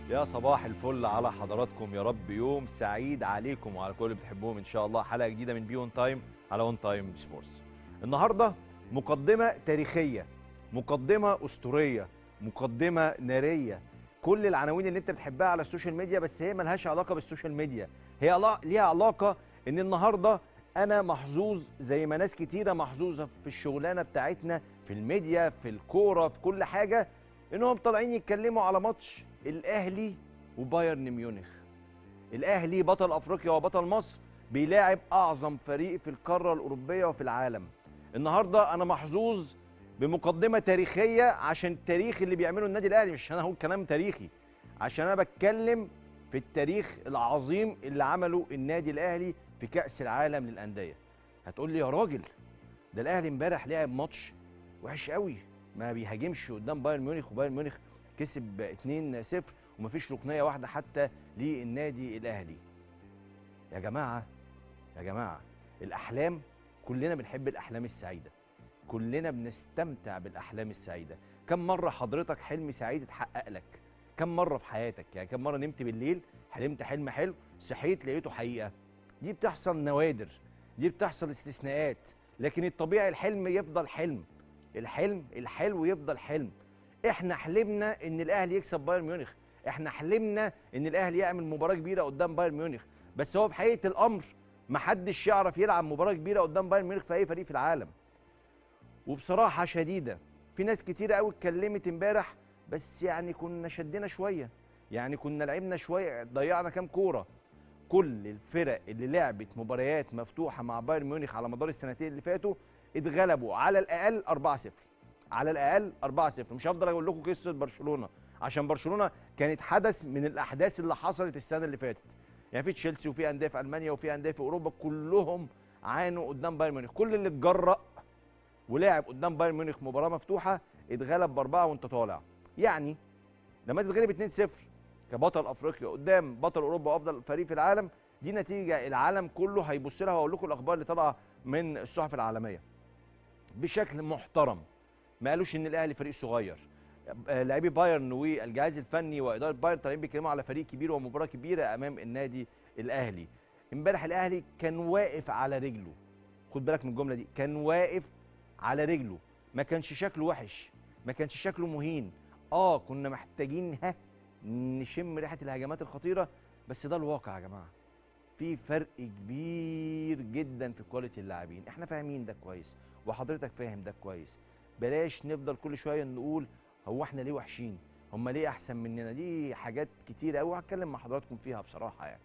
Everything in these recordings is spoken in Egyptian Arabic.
يا صباح الفل على حضراتكم يا رب يوم سعيد عليكم وعلى كل اللي بتحبوهم ان شاء الله حلقه جديده من بي اون تايم على اون تايم سبورتس النهارده مقدمه تاريخيه مقدمه اسطوريه مقدمه ناريه كل العناوين اللي انت بتحبها على السوشيال ميديا بس هي ملهاش علاقه بالسوشيال ميديا هي علا- ليها علاقه ان النهارده انا محظوظ زي ما ناس كتيره محظوظه في الشغلانه بتاعتنا في الميديا في الكوره في كل حاجه انهم طالعين يتكلموا على ماتش الاهلي وبايرن ميونخ الاهلي بطل افريقيا وبطل مصر بيلاعب اعظم فريق في القاره الاوروبيه وفي العالم النهارده انا محظوظ بمقدمه تاريخيه عشان التاريخ اللي بيعمله النادي الاهلي مش انا هقول كلام تاريخي عشان انا بتكلم في التاريخ العظيم اللي عمله النادي الاهلي في كاس العالم للانديه هتقول لي يا راجل ده الاهلي امبارح لعب ماتش وحش قوي ما بيهاجمش قدام بايرن ميونخ وبايرن ميونخ كسب 2-0 ومفيش ركنيه واحده حتى للنادي الاهلي يا جماعه يا جماعه الاحلام كلنا بنحب الاحلام السعيده كلنا بنستمتع بالاحلام السعيده كم مره حضرتك حلم سعيد اتحقق لك كم مره في حياتك يعني كم مره نمت بالليل حلمت حلم حلو صحيت لقيته حقيقه دي بتحصل نوادر دي بتحصل استثناءات لكن الطبيعي الحلم يفضل حلم الحلم الحلو يفضل حلم احنا حلمنا ان الاهلي يكسب بايرن ميونخ احنا حلمنا ان الاهلي يعمل مباراه كبيره قدام بايرن ميونخ بس هو في حقيقه الامر محدش يعرف يلعب مباراه كبيره قدام بايرن ميونخ في اي فريق في العالم وبصراحه شديده في ناس كتيره قوي اتكلمت امبارح بس يعني كنا شدينا شويه يعني كنا لعبنا شويه ضيعنا كام كوره كل الفرق اللي لعبت مباريات مفتوحه مع بايرن ميونخ على مدار السنتين اللي فاتوا اتغلبوا على الاقل 4-0 على الاقل 4-0 مش هفضل اقول لكم قصه برشلونه عشان برشلونه كانت حدث من الاحداث اللي حصلت السنه اللي فاتت يعني في تشيلسي وفي انديه في المانيا وفي انديه في اوروبا كلهم عانوا قدام بايرن ميونخ كل اللي اتجرأ ولعب قدام بايرن ميونخ مباراه مفتوحه اتغلب باربعه وانت طالع يعني لما تتغلب 2-0 كبطل افريقيا قدام بطل اوروبا وافضل فريق في العالم دي نتيجه العالم كله هيبص لها واقول لكم الاخبار اللي طالعه من الصحف العالميه بشكل محترم ما قالوش ان الاهلي فريق صغير آه، لاعبي بايرن والجهاز الفني واداره بايرن طالعين بيتكلموا على فريق كبير ومباراه كبيره امام النادي الاهلي امبارح الاهلي كان واقف على رجله خد بالك من الجمله دي كان واقف على رجله ما كانش شكله وحش ما كانش شكله مهين اه كنا محتاجين ها نشم ريحه الهجمات الخطيره بس ده الواقع يا جماعه في فرق كبير جدا في كواليتي اللاعبين احنا فاهمين ده كويس وحضرتك فاهم ده كويس بلاش نفضل كل شويه نقول هو احنا ليه وحشين هم ليه احسن مننا دي حاجات كتيره قوي هتكلم مع حضراتكم فيها بصراحه يعني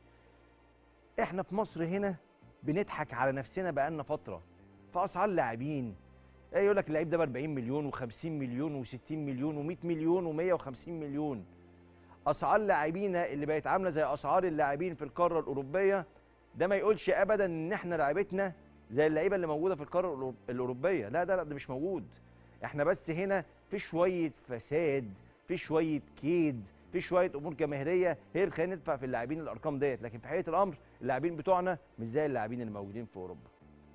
احنا في مصر هنا بنضحك على نفسنا بقالنا فتره في اسعار لاعبين ايه يقول لك اللعيب ده ب 40 مليون و50 مليون و60 مليون و100 مليون و150 مليون اسعار لاعبينا اللي بقت عامله زي اسعار اللاعبين في القاره الاوروبيه ده ما يقولش ابدا ان احنا لعيبتنا زي اللعيبه اللي موجوده في القاره الأورو- الاوروبيه لا ده لا ده مش موجود احنا بس هنا في شويه فساد في شويه كيد في شويه امور جماهيريه هي اللي بتخلينا ندفع في اللاعبين الارقام ديت لكن في حقيقه الامر اللاعبين بتوعنا مش زي اللاعبين اللي موجودين في اوروبا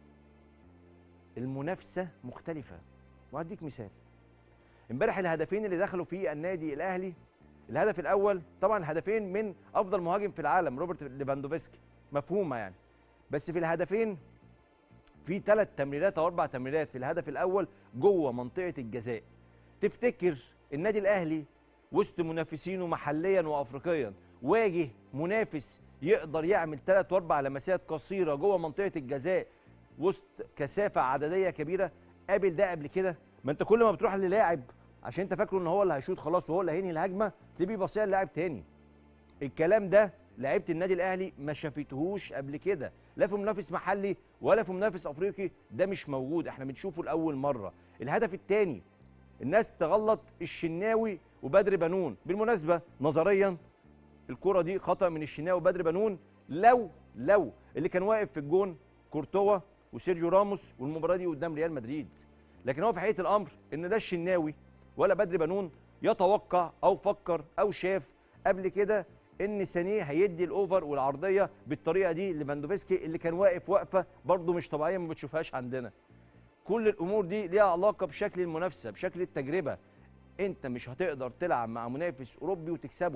المنافسه مختلفه وهديك مثال امبارح الهدفين اللي دخلوا في النادي الاهلي الهدف الاول طبعا الهدفين من افضل مهاجم في العالم روبرت ليفاندوفسكي مفهومه يعني بس في الهدفين في ثلاث تمريرات او اربع تمريرات في الهدف الاول جوه منطقه الجزاء تفتكر النادي الاهلي وسط منافسينه محليا وافريقيا واجه منافس يقدر يعمل ثلاث واربع لمسات قصيره جوه منطقه الجزاء وسط كثافه عدديه كبيره قابل ده قبل كده ما انت كل ما بتروح للاعب عشان انت فاكره ان هو اللي هيشوط خلاص وهو اللي هينهي الهجمه تلاقيه بيبصيها للاعب تاني الكلام ده لعيبه النادي الاهلي ما شافتهوش قبل كده لا في منافس محلي ولا في منافس افريقي ده مش موجود احنا بنشوفه لاول مره الهدف الثاني الناس تغلط الشناوي وبدر بنون بالمناسبه نظريا الكره دي خطا من الشناوي وبدر بنون لو لو اللي كان واقف في الجون كورتوا وسيرجيو راموس والمباراه دي قدام ريال مدريد لكن هو في حقيقه الامر ان ده الشناوي ولا بدر بنون يتوقع او فكر او شاف قبل كده ان سانيه هيدي الاوفر والعرضيه بالطريقه دي لفاندوفسكي اللي كان واقف وقفه برده مش طبيعيه ما بتشوفهاش عندنا كل الامور دي ليها علاقه بشكل المنافسه بشكل التجربه انت مش هتقدر تلعب مع منافس اوروبي وتكسبه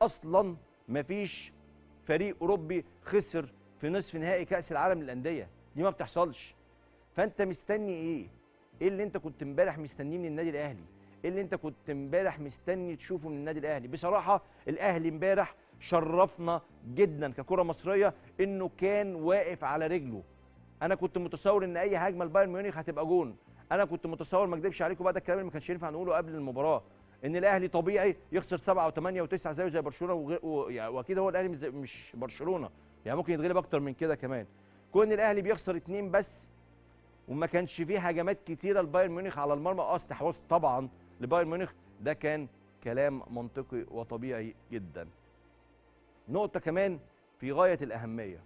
اصلا مفيش فريق اوروبي خسر في نصف نهائي كاس العالم للانديه دي ما بتحصلش فانت مستني ايه ايه اللي انت كنت امبارح مستنيه من النادي الاهلي ايه اللي انت كنت امبارح مستني تشوفه من النادي الاهلي بصراحه الاهلي امبارح شرفنا جدا ككره مصريه انه كان واقف على رجله انا كنت متصور ان اي هجمه لبايرن ميونخ هتبقى جون انا كنت متصور ما اكذبش عليكم بعد الكلام اللي ما كانش ينفع نقوله قبل المباراه ان الاهلي طبيعي يخسر سبعه وثمانيه وتسعه زيه زي برشلونه وغير و- يعني واكيد هو الاهلي مش زي- مش برشلونه يعني ممكن يتغلب اكتر من كده كمان كون الاهلي بيخسر اتنين بس وما كانش فيه هجمات كتيره لبايرن ميونخ على المرمى اه استحواذ طبعا لبايرن ميونخ ده كان كلام منطقي وطبيعي جدا نقطه كمان في غايه الاهميه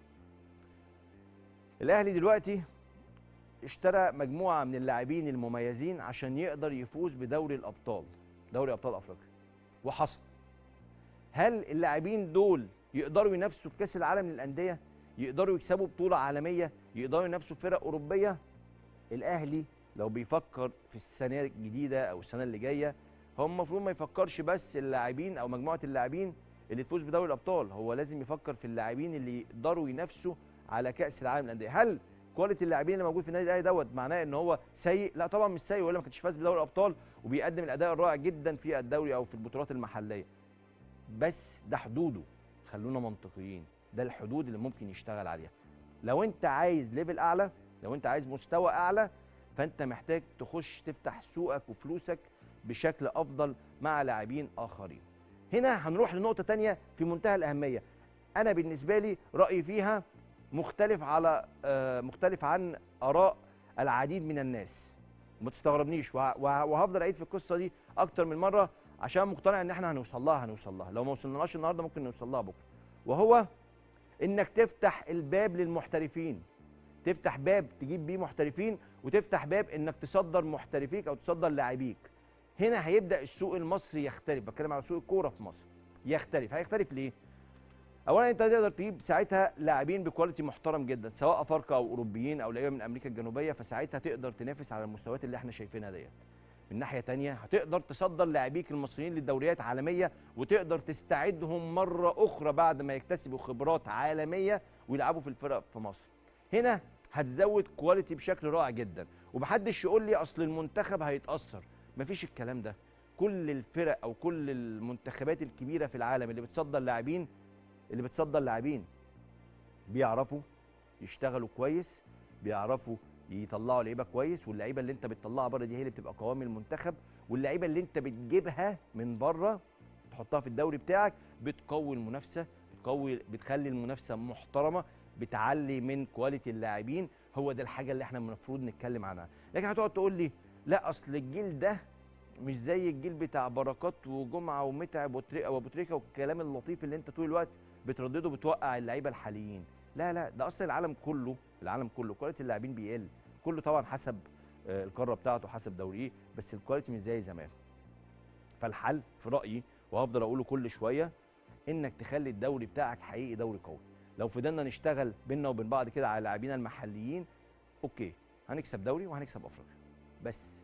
الاهلي دلوقتي اشترى مجموعه من اللاعبين المميزين عشان يقدر يفوز بدوري الابطال دوري ابطال افريقيا وحصل هل اللاعبين دول يقدروا ينافسوا في كاس العالم للانديه يقدروا يكسبوا بطوله عالميه يقدروا ينافسوا فرق اوروبيه الاهلي لو بيفكر في السنه الجديده او السنه اللي جايه هو المفروض ما يفكرش بس اللاعبين او مجموعه اللاعبين اللي تفوز بدوري الابطال هو لازم يفكر في اللاعبين اللي يقدروا ينافسوا على كاس العالم للانديه هل كواليتي اللاعبين اللي موجود في النادي الاهلي دوت معناه ان هو سيء لا طبعا مش سيء ولا ما كانش فاز بدوري الابطال وبيقدم الاداء الرائع جدا في الدوري او في البطولات المحليه بس ده حدوده خلونا منطقيين ده الحدود اللي ممكن يشتغل عليها لو انت عايز ليفل اعلى لو انت عايز مستوى اعلى فانت محتاج تخش تفتح سوقك وفلوسك بشكل افضل مع لاعبين اخرين هنا هنروح لنقطه تانية في منتهى الاهميه انا بالنسبه لي رايي فيها مختلف على آه، مختلف عن اراء العديد من الناس ما تستغربنيش وه- وه- وهفضل اعيد في القصه دي اكتر من مره عشان مقتنع ان احنا هنوصل لها هنوصل لها لو ما وصلناش النهارده ممكن نوصل لها بكره وهو انك تفتح الباب للمحترفين تفتح باب تجيب بيه محترفين وتفتح باب انك تصدر محترفيك او تصدر لاعبيك هنا هيبدا السوق المصري يختلف بتكلم على سوق الكوره في مصر يختلف هيختلف ليه اولا انت تقدر تجيب ساعتها لاعبين بكواليتي محترم جدا سواء افارقه او اوروبيين او لعيبه من امريكا الجنوبيه فساعتها تقدر تنافس على المستويات اللي احنا شايفينها ديت من ناحيه تانية هتقدر تصدر لاعبيك المصريين للدوريات عالميه وتقدر تستعدهم مره اخرى بعد ما يكتسبوا خبرات عالميه ويلعبوا في الفرق في مصر هنا هتزود كواليتي بشكل رائع جدا ومحدش يقول لي اصل المنتخب هيتاثر مفيش الكلام ده كل الفرق او كل المنتخبات الكبيره في العالم اللي بتصدر لاعبين اللي بتصدر لاعبين بيعرفوا يشتغلوا كويس بيعرفوا يطلعوا لعيبه كويس واللعيبه اللي انت بتطلعها بره دي هي اللي بتبقى قوام المنتخب واللعيبه اللي انت بتجيبها من بره تحطها في الدوري بتاعك بتقوي المنافسه بتقوي بتخلي المنافسه محترمه بتعلي من كواليتي اللاعبين هو ده الحاجه اللي احنا المفروض نتكلم عنها لكن هتقعد تقول لي لا اصل الجيل ده مش زي الجيل بتاع بركات وجمعه ومتعب وتريكه وابو تريكه والكلام اللطيف اللي انت طول الوقت بتردده بتوقع اللعيبه الحاليين لا لا ده اصلا العالم كله العالم كله كواليتي اللاعبين بيقل كله طبعا حسب آه، القاره بتاعته حسب دوريه بس الكواليتي مش زي زمان فالحل في رايي وهفضل اقوله كل شويه انك تخلي الدوري بتاعك حقيقي دوري قوي لو فضلنا نشتغل بينا وبين بعض كده على لاعبينا المحليين اوكي هنكسب دوري وهنكسب افريقيا بس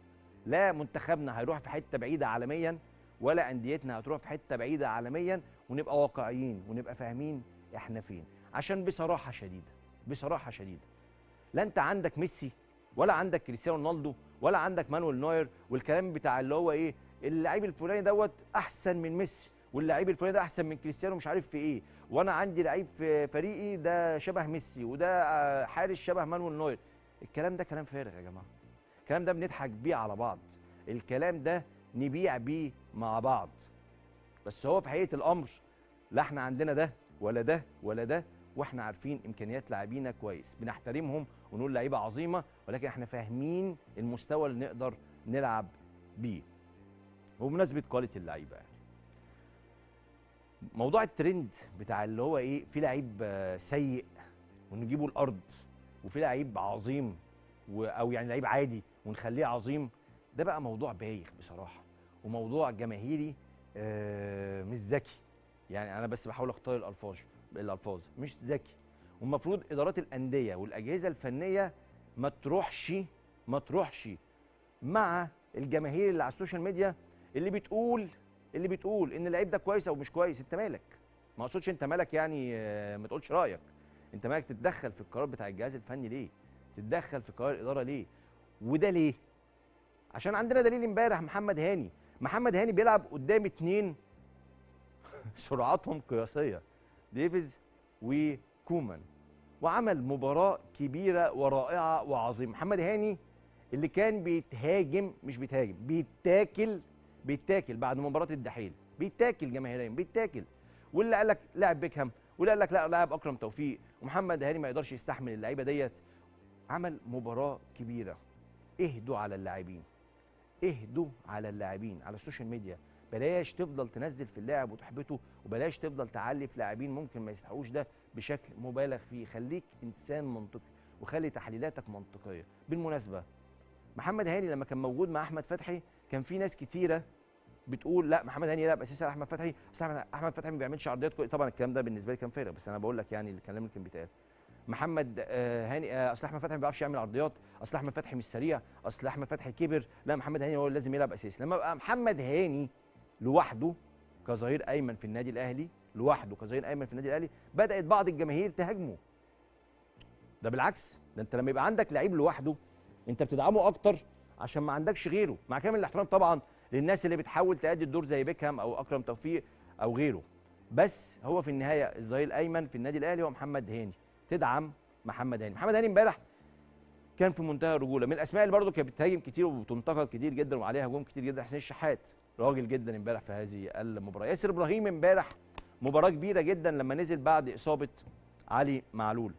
لا منتخبنا هيروح في حته بعيده عالميا ولا انديتنا هتروح في حته بعيده عالميا ونبقى واقعيين ونبقى فاهمين احنا فين عشان بصراحه شديده بصراحه شديده لا انت عندك ميسي ولا عندك كريستيانو رونالدو ولا عندك مانويل نوير والكلام بتاع اللي هو ايه اللعيب الفلاني دوت احسن من ميسي واللعيب الفلاني ده احسن من كريستيانو مش عارف في ايه وانا عندي لعيب في فريقي ده شبه ميسي وده آه، حارس شبه مانويل نوير الكلام ده كلام فارغ يا جماعه الكلام ده بنضحك بيه على بعض الكلام ده نبيع بيه مع بعض بس هو في حقيقه الامر لا احنا عندنا ده ولا ده ولا ده واحنا عارفين امكانيات لاعبينا كويس بنحترمهم ونقول لعيبه عظيمه ولكن احنا فاهمين المستوى اللي نقدر نلعب بيه وبمناسبه كواليتي اللعيبه يعني موضوع الترند بتاع اللي هو ايه في لعيب آه، سيء ونجيبه الارض وفي لعيب عظيم و- او يعني لعيب عادي ونخليه عظيم ده بقى موضوع بايخ بصراحه وموضوع جماهيري آه، مش ذكي يعني انا بس بحاول اختار الالفاظ الالفاظ مش ذكي والمفروض ادارات الانديه والاجهزه الفنيه ما تروحش ما تروحش مع الجماهير اللي على السوشيال ميديا اللي بتقول اللي بتقول ان اللعيب ده كويس او مش كويس انت مالك ما اقصدش انت مالك يعني آه، ما تقولش رايك انت مالك تتدخل في القرار بتاع الجهاز الفني ليه تتدخل في قرار الاداره ليه وده ليه عشان عندنا دليل امبارح محمد هاني محمد هاني بيلعب قدام اتنين سرعتهم قياسيه ديفيز وكومان وعمل مباراه كبيره ورائعه وعظيمه محمد هاني اللي كان بيتهاجم مش بيتهاجم بيتاكل بيتاكل بعد مباراه الدحيل بيتاكل جماهيريا بيتاكل واللي قال لك لاعب بيكهام واللي قال لك لا لاعب اكرم توفيق ومحمد هاني ما يقدرش يستحمل اللعيبه ديت عمل مباراه كبيره اهدوا على اللاعبين اهدوا على اللاعبين على السوشيال ميديا بلاش تفضل تنزل في اللاعب وتحبطه وبلاش تفضل تعلي في لاعبين ممكن ما يستحقوش ده بشكل مبالغ فيه خليك انسان منطقي وخلي تحليلاتك منطقيه بالمناسبه محمد هاني لما كان موجود مع احمد فتحي كان في ناس كتيره بتقول لا محمد هاني يلعب اساسي على احمد فتحي اصل أحمد- احمد فتحي ما بيعملش عرضيات كويسة. طبعا الكلام ده بالنسبه لي كان فارغ بس انا بقول لك يعني الكلام اللي كان بيتقال محمد آه، هاني آه، اصل احمد فتحي ما بيعرفش يعمل عرضيات اصل احمد فتحي مش سريع اصل احمد فتحي كبر لا محمد هاني هو اللي لازم يلعب اساسي لما بقى محمد هاني لوحده كظهير ايمن في النادي الاهلي لوحده كظهير ايمن في النادي الاهلي بدات بعض الجماهير تهاجمه ده بالعكس ده انت لما يبقى عندك لعيب لوحده انت بتدعمه اكتر عشان ما عندكش غيره مع كامل الاحترام طبعا للناس اللي بتحاول تأدي الدور زي بيكهام او اكرم توفيق او غيره بس هو في النهايه الظهير الايمن في النادي الاهلي هو محمد هاني تدعم محمد هاني محمد هاني امبارح كان في منتهى الرجوله من الاسماء اللي برضه كانت بتهاجم كتير وبتنتقد كتير جدا وعليها هجوم كتير جدا حسين الشحات راجل جدا امبارح في هذه المباراه ياسر ابراهيم امبارح مباراه كبيره جدا لما نزل بعد اصابه علي معلول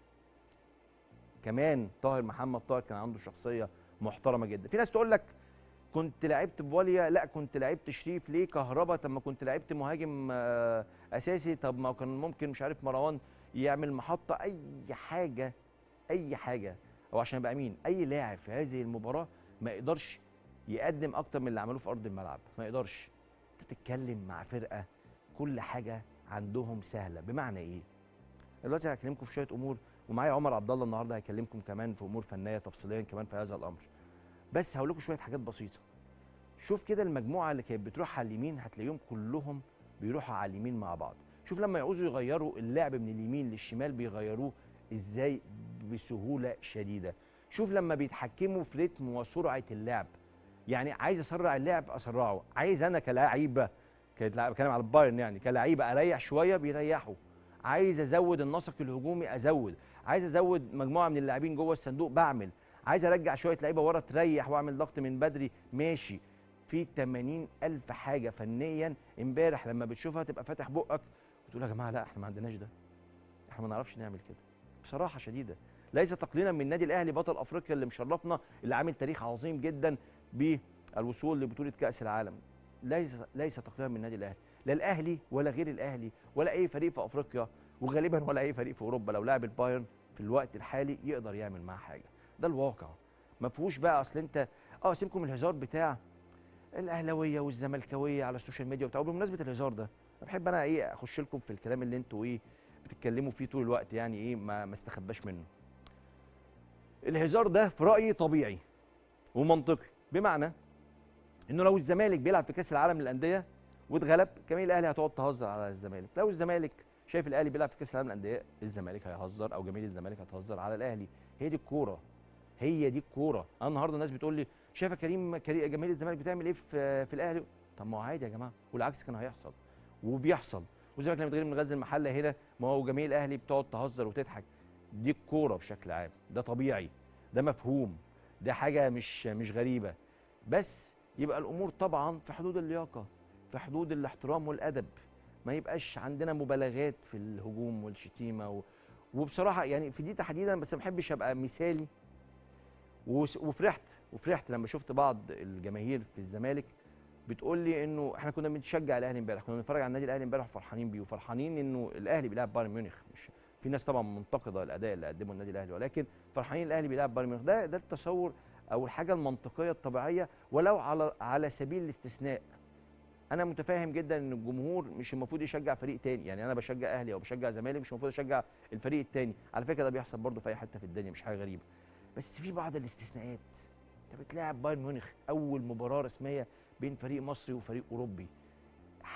كمان طاهر محمد طاهر كان عنده شخصيه محترمه جدا في ناس تقول لك كنت لعبت بواليا لا كنت لعبت شريف ليه كهربا طب ما كنت لعبت مهاجم آه، اساسي طب ما كان ممكن مش عارف مروان يعمل محطه اي حاجه اي حاجه او عشان ابقى امين اي لاعب في هذه المباراه ما يقدرش يقدم اكتر من اللي عملوه في ارض الملعب ما يقدرش انت بتتكلم مع فرقه كل حاجه عندهم سهله بمعنى ايه دلوقتي هكلمكم في شويه امور ومعايا عمر عبد الله النهارده هيكلمكم كمان في امور فنيه تفصيليا كمان في هذا الامر بس هقول لكم شويه حاجات بسيطه شوف كده المجموعه اللي كانت بتروح على اليمين هتلاقيهم كلهم بيروحوا على اليمين مع بعض شوف لما يعوزوا يغيروا اللعب من اليمين للشمال بيغيروه ازاي بسهوله شديده شوف لما بيتحكموا في رتم وسرعه اللعب يعني عايز اسرع اللعب اسرعه عايز انا كلاعيبه كانت لعب- بتكلم على البايرن يعني كلاعيبه اريح شويه بيريحوا عايز ازود النسق الهجومي ازود عايز ازود مجموعه من اللاعبين جوه الصندوق بعمل عايز ارجع شويه لعيبه ورا تريح واعمل ضغط من بدري ماشي في 80 الف حاجه فنيا امبارح لما بتشوفها تبقى فاتح بقك وتقول يا جماعه لا احنا ما عندناش ده احنا ما نعرفش نعمل كده بصراحه شديده ليس تقليلا من النادي الاهلي بطل افريقيا اللي مشرفنا اللي عامل تاريخ عظيم جدا بالوصول لبطوله كاس العالم ليس ليس تقليلا من النادي الاهلي لا الاهلي ولا غير الاهلي ولا اي فريق في افريقيا وغالبا ولا اي فريق في اوروبا لو لعب البايرن في الوقت الحالي يقدر يعمل معاه حاجه ده الواقع ما فيهوش بقى اصل انت اه سيبكم من الهزار بتاع الاهلاويه والزملكاويه على السوشيال ميديا وبتاع بمناسبه الهزار ده أنا بحب انا ايه اخش لكم في الكلام اللي انتوا ايه بتتكلموا فيه طول الوقت يعني ايه ما ما استخباش منه الهزار ده في رايي طبيعي ومنطقي بمعنى انه لو الزمالك بيلعب في كاس العالم للانديه واتغلب كمان الاهلي هتقعد تهزر على الزمالك لو الزمالك شايف الاهلي بيلعب في كاس العالم للانديه الزمالك هيهزر او جماهير الزمالك هتهزر على الاهلي هي دي الكوره هي دي الكوره انا النهارده الناس بتقول لي شايف يا كريم كري- جماهير الزمالك بتعمل ايه في في الاهلي طب ما هو عادي يا جماعه والعكس كان هيحصل وبيحصل والزمالك لما بيتغلب من غزل المحله هنا ما هو جماهير الاهلي بتقعد تهزر وتضحك دي الكوره بشكل عام ده طبيعي ده مفهوم ده حاجه مش مش غريبه بس يبقى الامور طبعا في حدود اللياقه في حدود الاحترام والادب ما يبقاش عندنا مبالغات في الهجوم والشتيمه و... وبصراحه يعني في دي تحديدا بس ما بحبش ابقى مثالي وس- وفرحت وفرحت لما شفت بعض الجماهير في الزمالك بتقول لي انه احنا كنا بنشجع الاهلي امبارح كنا بنتفرج على النادي الاهلي امبارح وفرحانين بيه وفرحانين انه الاهلي بيلعب بايرن ميونخ مش في ناس طبعا منتقده الاداء اللي قدمه النادي الاهلي ولكن فرحانين الاهلي بيلعب بايرن ميونخ ده ده التصور او الحاجه المنطقيه الطبيعيه ولو على على سبيل الاستثناء انا متفاهم جدا ان الجمهور مش المفروض يشجع فريق تاني يعني انا بشجع اهلي او بشجع زمالك مش المفروض اشجع الفريق التاني على فكره ده بيحصل برضه في اي حته في الدنيا مش حاجه غريبه بس في بعض الاستثناءات انت بتلاعب بايرن ميونخ اول مباراه رسميه بين فريق مصري وفريق اوروبي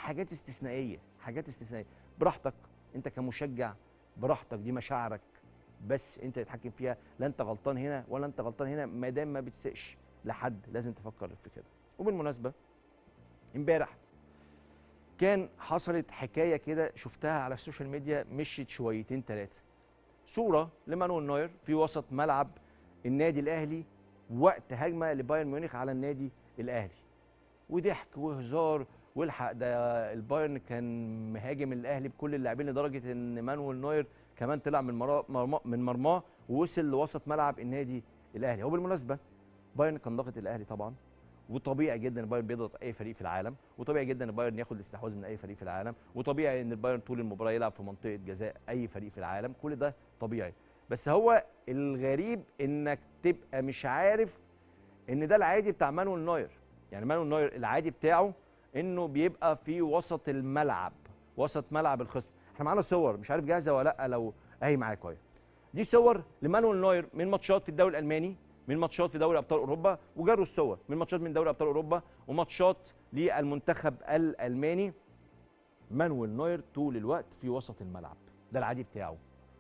حاجات استثنائيه حاجات استثنائيه براحتك انت كمشجع براحتك دي مشاعرك بس انت تتحكم فيها لا انت غلطان هنا ولا انت غلطان هنا ما دام ما بتسقش لحد لازم تفكر في كده وبالمناسبه امبارح كان حصلت حكايه كده شفتها على السوشيال ميديا مشيت شويتين ثلاثه صوره لمانويل نوير في وسط ملعب النادي الاهلي وقت هجمه لبايرن ميونخ على النادي الاهلي وضحك وهزار والحق ده البايرن كان مهاجم الاهلي بكل اللاعبين لدرجه ان مانويل نوير كمان طلع من مرماه من مرماه ووصل لوسط ملعب النادي الاهلي هو بالمناسبه بايرن كان ضاغط الاهلي طبعا وطبيعي جدا ان بايرن بيضغط اي فريق في العالم وطبيعي جدا ان بايرن ياخد الاستحواذ من اي فريق في العالم وطبيعي ان البايرن طول المباراه يلعب في منطقه جزاء اي فريق في العالم كل ده طبيعي بس هو الغريب انك تبقى مش عارف ان ده العادي بتاع مانويل نوير يعني مانويل نوير العادي بتاعه انه بيبقى في وسط الملعب وسط ملعب الخصم احنا معانا صور مش عارف جاهزه ولا لا لو اهي معاك اهي دي صور لمانويل نوير من ماتشات في الدوري الالماني من ماتشات في دوري ابطال اوروبا وجروا الصور من ماتشات من دوري ابطال اوروبا وماتشات للمنتخب الالماني مانويل نوير طول الوقت في وسط الملعب ده العادي بتاعه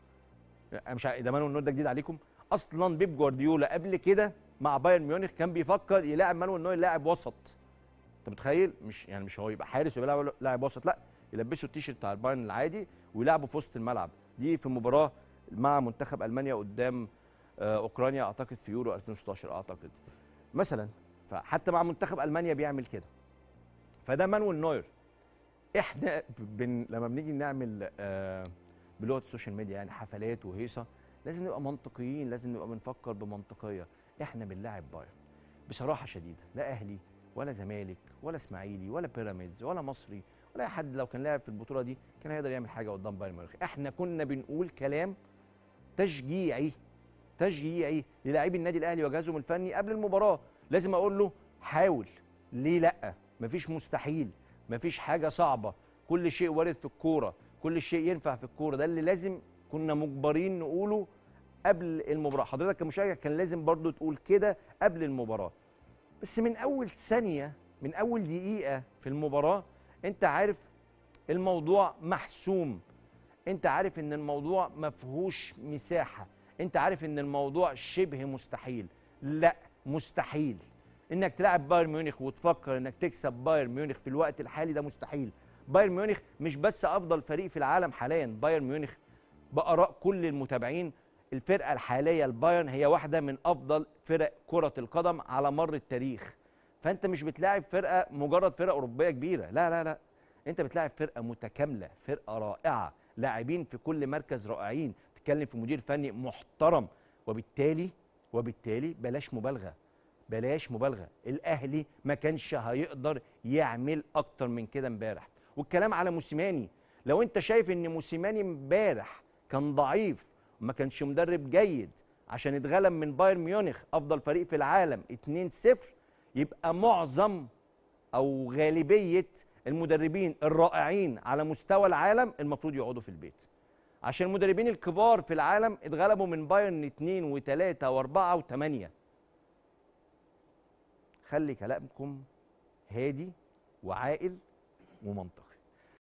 مش ده مانويل نوير ده جديد عليكم اصلا بيب جوارديولا قبل كده مع بايرن ميونخ كان بيفكر يلاعب مانويل نوير لاعب وسط انت متخيل مش يعني مش هو يبقى حارس ويبقى لاعب وسط لا يلبسه التيشيرت بتاع البايرن العادي ويلعبه في وسط الملعب دي في مباراه مع منتخب المانيا قدام اوكرانيا اعتقد في يورو 2016 اعتقد مثلا فحتى مع منتخب المانيا بيعمل كده فده مانويل نوير احنا بن لما بنيجي نعمل آه بلغه السوشيال ميديا يعني حفلات وهيصه لازم نبقى منطقيين لازم نبقى بنفكر بمنطقيه احنا بنلاعب بايرن بصراحه شديده لا اهلي ولا زمالك ولا اسماعيلي ولا بيراميدز ولا مصري ولا اي حد لو كان لاعب في البطوله دي كان هيقدر يعمل حاجه قدام بايرن ميونخ احنا كنا بنقول كلام تشجيعي تشجيعي للاعبي النادي الاهلي وجهازهم الفني قبل المباراه لازم اقول له حاول ليه لا مفيش مستحيل مفيش حاجه صعبه كل شيء وارد في الكوره كل شيء ينفع في الكوره ده اللي لازم كنا مجبرين نقوله قبل المباراه حضرتك كمشجع كان لازم برضو تقول كده قبل المباراه بس من اول ثانيه من اول دقيقه في المباراه انت عارف الموضوع محسوم انت عارف ان الموضوع مفهوش مساحه انت عارف ان الموضوع شبه مستحيل لا مستحيل انك تلعب بايرن ميونخ وتفكر انك تكسب بايرن ميونخ في الوقت الحالي ده مستحيل بايرن ميونخ مش بس افضل فريق في العالم حاليا بايرن ميونخ باراء كل المتابعين الفرقه الحاليه البايرن هي واحده من افضل فرق كره القدم على مر التاريخ فانت مش بتلاعب فرقه مجرد فرقه اوروبيه كبيره لا لا لا انت بتلاعب فرقه متكامله فرقه رائعه لاعبين في كل مركز رائعين بتتكلم في مدير فني محترم وبالتالي وبالتالي بلاش مبالغه بلاش مبالغه الاهلي ما كانش هيقدر يعمل اكتر من كده امبارح والكلام على موسيماني لو انت شايف ان موسيماني امبارح كان ضعيف وما كانش مدرب جيد عشان اتغلب من بايرن ميونخ افضل فريق في العالم 2-0 يبقى معظم او غالبيه المدربين الرائعين على مستوى العالم المفروض يقعدوا في البيت عشان المدربين الكبار في العالم اتغلبوا من بايرن 2 و3 و4 و8 خلي كلامكم هادي وعاقل ومنطق